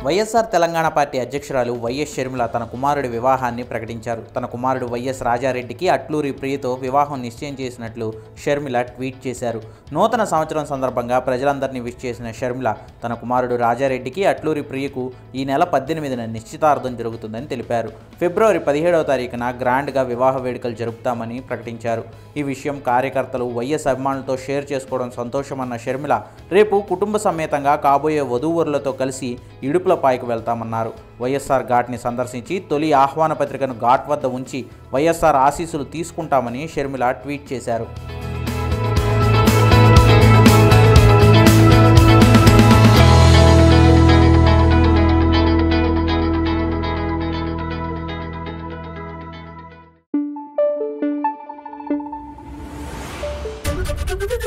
YSR Telangana party అధ్యక్షురాలు YS Sharmila తన కుమారుడి వివాహాన్ని ప్రకటించారు తన కుమారుడు వైఎస్ రాజారెడ్డికి అట్లూరి ప్రియతో వివాహం నిశ్చయం చేసినట్లు షర్మిల ట్వీట్ చేశారు నూతన సంవత్సరం సందర్భంగా ప్రజలందరినీ విష్ చేసిన షర్మిల తన కుమారుడు రాజారెడ్డికి అట్లూరి ప్రియకు ఈ నెల పద్దెనిమిదిన నిశ్చితార్థం జరుగుతుందని తెలిపారు ఫిబ్రవరి పదిహేడవ తారీఖున గ్రాండ్గా వివాహ వేడుకలు జరుపుతామని ప్రకటించారు ఈ విషయం కార్యకర్తలు వైఎస్ అభిమానులతో షేర్ చేసుకోవడం సంతోషమన్న షర్మిల రేపు కుటుంబ సమేతంగా కాబోయే వధూవరులతో కలిసి ఇడుపులపాయకు వెళ్తామన్నారు వైఎస్ఆర్ ఘాట్ని సందర్శించి తొలి ఆహ్వాన పత్రికను ఘాట్ వద్ద ఉంచి వైఎస్ఆర్ ఆశీస్సులు తీసుకుంటామని షర్మిల ట్వీట్ చేశారు Thank you.